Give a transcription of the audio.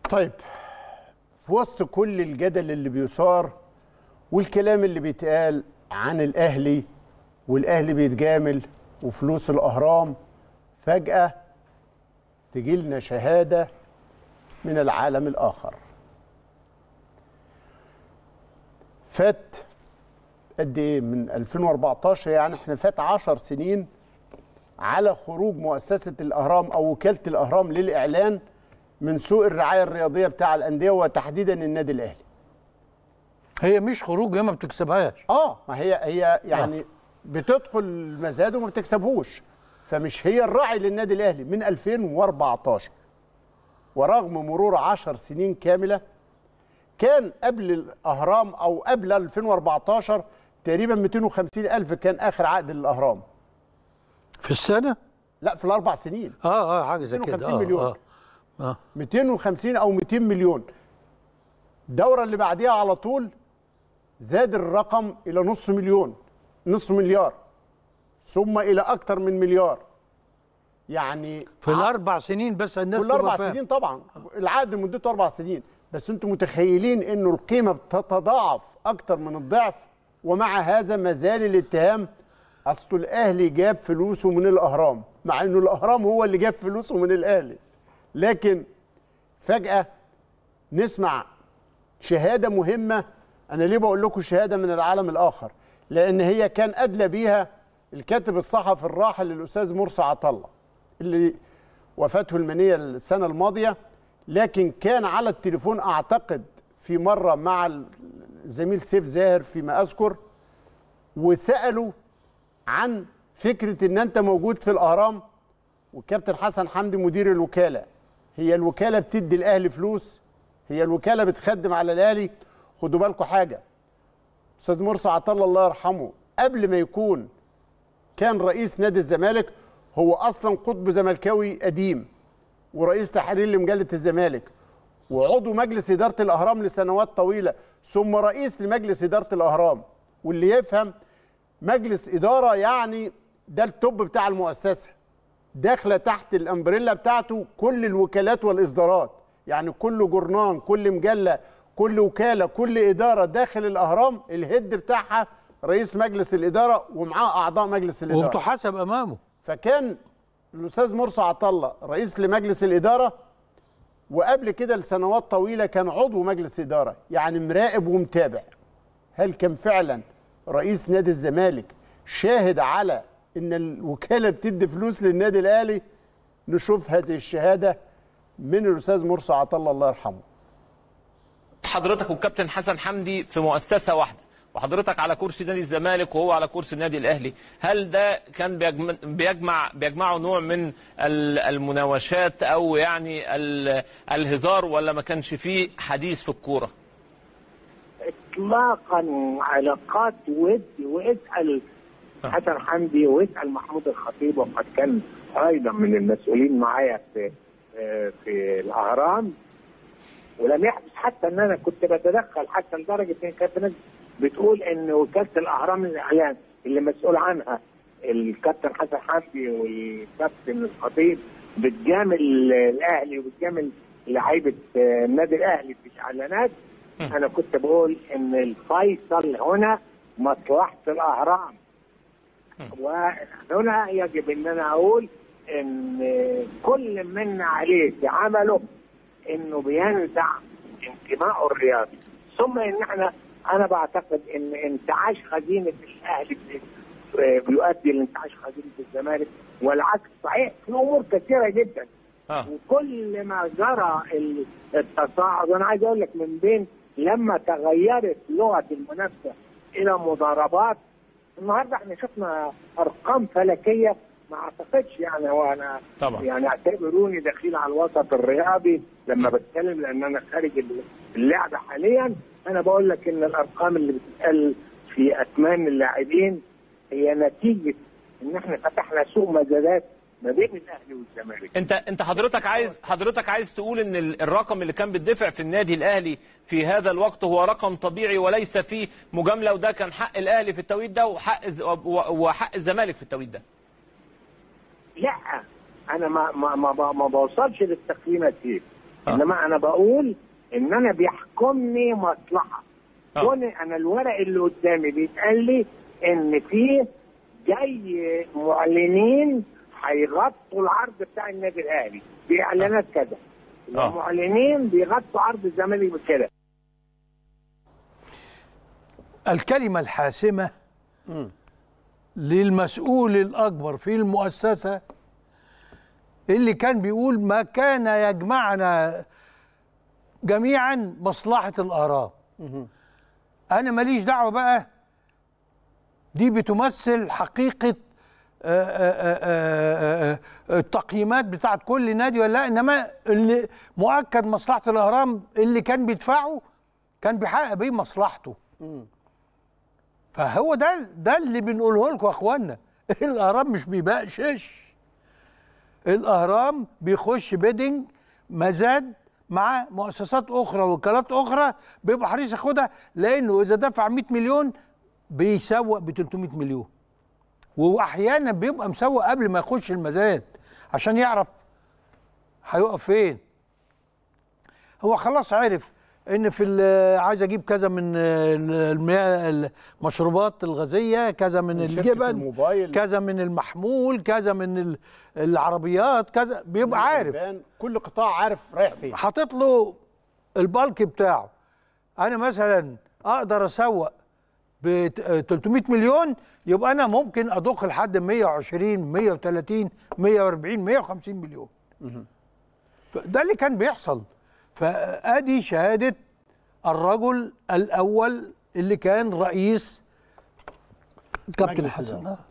طيب في وسط كل الجدل اللي بيثار والكلام اللي بيتقال عن الاهلي والاهلي بيتجامل وفلوس الاهرام فجاه تجي لنا شهاده من العالم الاخر فات قد ايه من 2014 يعني احنا فات 10 سنين على خروج مؤسسه الاهرام او وكاله الاهرام للاعلان من سوق الرعايه الرياضيه بتاع الانديه وتحديدا النادي الاهلي هي مش خروج هي ما بتكسبهاش اه ما هي هي يعني بتدخل المزاد وما بتكسبهوش فمش هي الراعي للنادي الاهلي من 2014 ورغم مرور 10 سنين كامله كان قبل الاهرام او قبل 2014 تقريبا 250 الف كان اخر عقد للاهرام في السنه لا في الاربع سنين اه اه حاجه زي كده 250 آه مليون. آه. اه 250 او 200 مليون الدوره اللي بعديها على طول زاد الرقم الى نص مليون نص مليار ثم الى اكثر من مليار يعني في الاربع سنين بس الناس كل تبقى اربع فاهم. سنين طبعا العقد مدته اربع سنين بس انتم متخيلين انه القيمه بتتضاعف اكتر من الضعف ومع هذا ما زال الاتهام اصل الاهلي جاب فلوسه من الاهرام مع انه الاهرام هو اللي جاب فلوسه من الاهلي لكن فجاه نسمع شهاده مهمه انا ليه بقول لكم شهاده من العالم الاخر لان هي كان ادلى بيها الكاتب الصحفي الراحل الاستاذ مرسي عطله اللي وفاته المنيه السنه الماضيه لكن كان على التليفون اعتقد في مره مع الزميل سيف زاهر فيما اذكر وسالوا عن فكره ان انت موجود في الاهرام والكابتن حسن حمدي مدير الوكاله هي الوكاله بتدي الاهلي فلوس هي الوكاله بتخدم على الاهلي خدوا بالكم حاجه استاذ مرسي عطله الله يرحمه قبل ما يكون كان رئيس نادي الزمالك هو اصلا قطب زملكاوي قديم ورئيس تحرير لمجله الزمالك وعضو مجلس اداره الاهرام لسنوات طويله ثم رئيس لمجلس اداره الاهرام واللي يفهم مجلس اداره يعني ده التوب بتاع المؤسسه داخله تحت الامبريلا بتاعته كل الوكالات والاصدارات يعني كل جورنان كل مجله كل وكاله كل اداره داخل الاهرام الهيد بتاعها رئيس مجلس الاداره ومعاه اعضاء مجلس الاداره وبتحاسب امامه فكان الاستاذ مرسي عطله رئيس لمجلس الاداره وقبل كده لسنوات طويله كان عضو مجلس اداره يعني مراقب ومتابع هل كان فعلا رئيس نادي الزمالك شاهد على ان الوكاله بتدي فلوس للنادي الاهلي نشوف هذه الشهاده من الاستاذ مرسي عطله الله يرحمه حضرتك والكابتن حسن حمدي في مؤسسه واحده وحضرتك على كرسي نادي الزمالك وهو على كرسي النادي الاهلي هل ده كان بيجمع بيجمع بيجمعه نوع من ال- المناوشات او يعني ال- الهزار ولا ما كانش فيه حديث في الكوره اطلاقا علاقات ود واسال حسن حمدي واسال محمود الخطيب وقد كان ايضا من المسؤولين معايا في آه، في الاهرام ولم يحدث حتى ان انا كنت بتدخل حتى لدرجه ان كانت ناس بتقول ان وكاله الاهرام للاعلام اللي مسؤول عنها الكابتن حسن حمدي والكابتن الخطيب بتجامل الاهلي وبتجامل لعيبه آه، النادي الاهلي في الاعلانات انا كنت بقول ان الفيصل هنا مصلحه الاهرام وهنا يجب ان انا اقول ان كل منا عليه في عمله انه بينزع انتمائه الرياضي ثم ان احنا انا بعتقد ان انتعاش خزينه الاهلي بي- بيؤدي لانتعاش خزينه الزمالك والعكس صحيح في امور كثيره جدا اه وكل ما جرى ال- التصاعد وانا عايز اقول لك من بين لما تغيرت لغه المنافسه الى مضاربات النهارده احنا شفنا ارقام فلكيه ما اعتقدش يعني هو انا طبعا. يعني اعتبروني دخيل على الوسط الرياضي لما بتكلم لان انا خارج اللعبه حاليا انا بقول لك ان الارقام اللي بتتقال في اثمان اللاعبين هي نتيجه ان احنا فتحنا سوق مزادات ما بين الاهلي والزمالك انت انت حضرتك عايز حضرتك عايز تقول ان ال- الرقم اللي كان بيدفع في النادي الاهلي في هذا الوقت هو رقم طبيعي وليس فيه مجامله وده كان حق الاهلي في التوقيت ده وحق الز- و- وحق الزمالك في التوقيت ده لا انا ما ما ما, ما, ما بوصلش للتقييمات دي انما انا بقول ان انا بيحكمني مصلحه آه. كوني انا الورق اللي قدامي بيتقال لي ان في جاي معلنين هيغطوا العرض بتاع النادي الاهلي باعلانات كذا آه. المعلنين بيغطوا عرض الزمالك بكده الكلمة الحاسمة للمسؤول الأكبر في المؤسسة اللي كان بيقول ما كان يجمعنا جميعا مصلحة الآراء أنا ماليش دعوة بقى دي بتمثل حقيقة آه، آه، آه، آه، آه، التقييمات بتاعت كل نادي ولا لا انما اللي مؤكد مصلحه الاهرام اللي كان بيدفعه كان بيحقق بيه مصلحته فهو ده ده اللي بنقوله لكم يا اخوانا الاهرام مش بيبقشش الاهرام بيخش بيدنج مزاد مع مؤسسات اخرى وكالات اخرى بيبقى حريص ياخدها لانه اذا دفع 100 مليون بيسوق ب 300 مليون واحيانا بيبقى مسوق قبل ما يخش المزاد عشان يعرف هيقف فين هو خلاص عرف ان في ال- عايز اجيب كذا من المياه المشروبات الغازيه كذا من, من شركة الجبن الموبايل. كذا من المحمول كذا من ال- العربيات كذا بيبقى عارف البان، كل قطاع عارف رايح فين حاطط له البالك بتاعه انا مثلا اقدر اسوق ب 300 مليون يبقى انا ممكن ادخ لحد 120 130 140 150 مليون ده اللي كان بيحصل فادي شهاده الرجل الاول اللي كان رئيس كابتن مجلس حسن الإدارة. آه.